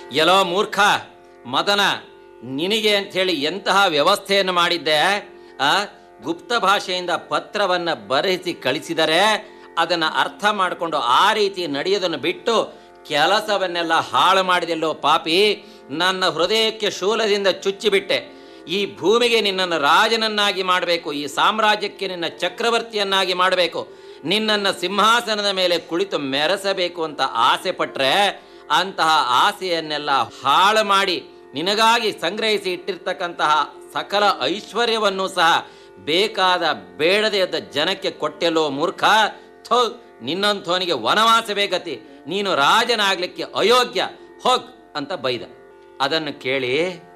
ಎಲ್ಲೋ ಮೂರ್ಖ ಮದನ ನಿನಗೆ ಅಂಥೇಳಿ ಎಂತಹ ವ್ಯವಸ್ಥೆಯನ್ನು ಮಾಡಿದ್ದೆ ಆ ಗುಪ್ತ ಭಾಷೆಯಿಂದ ಪತ್ರವನ್ನ ಬರೆಸಿ ಕಳಿಸಿದರೆ ಅದನ್ನ ಅರ್ಥ ಮಾಡಿಕೊಂಡು ಆ ರೀತಿ ನಡೆಯೋದನ್ನು ಬಿಟ್ಟು ಕೆಲಸವನ್ನೆಲ್ಲ ಹಾಳು ಮಾಡಿದೆಲ್ಲೋ ಪಾಪಿ ನನ್ನ ಹೃದಯಕ್ಕೆ ಶೂಲದಿಂದ ಚುಚ್ಚಿಬಿಟ್ಟೆ ಈ ಭೂಮಿಗೆ ನಿನ್ನನ್ನು ರಾಜನನ್ನಾಗಿ ಮಾಡಬೇಕು ಈ ಸಾಮ್ರಾಜ್ಯಕ್ಕೆ ನಿನ್ನ ಚಕ್ರವರ್ತಿಯನ್ನಾಗಿ ಮಾಡಬೇಕು ನಿನ್ನನ್ನು ಸಿಂಹಾಸನದ ಮೇಲೆ ಕುಳಿತು ಮೆರೆಸಬೇಕು ಅಂತ ಆಸೆ ಪಟ್ರೆ ಅಂತಹ ಆಸೆಯನ್ನೆಲ್ಲ ಹಾಳು ಮಾಡಿ ನಿನಗಾಗಿ ಸಂಗ್ರಹಿಸಿ ಇಟ್ಟಿರ್ತಕ್ಕಂತಹ ಸಕಲ ಐಶ್ವರ್ಯವನ್ನು ಸಹ ಬೇಕಾದ ಬೇಡದೇ ಇದ್ದ ಜನಕ್ಕೆ ಕೊಟ್ಟೆಲ್ಲೋ ಮೂರ್ಖ ಥೋ ನಿನ್ನಂಥವನಿಗೆ ವನವಾಸವೇ ಗತಿ ನೀನು ರಾಜನಾಗ್ಲಿಕ್ಕೆ ಅಯೋಗ್ಯ ಹೋಗ್ ಅಂತ ಬೈದ ಅದನ್ನು ಕೇಳಿ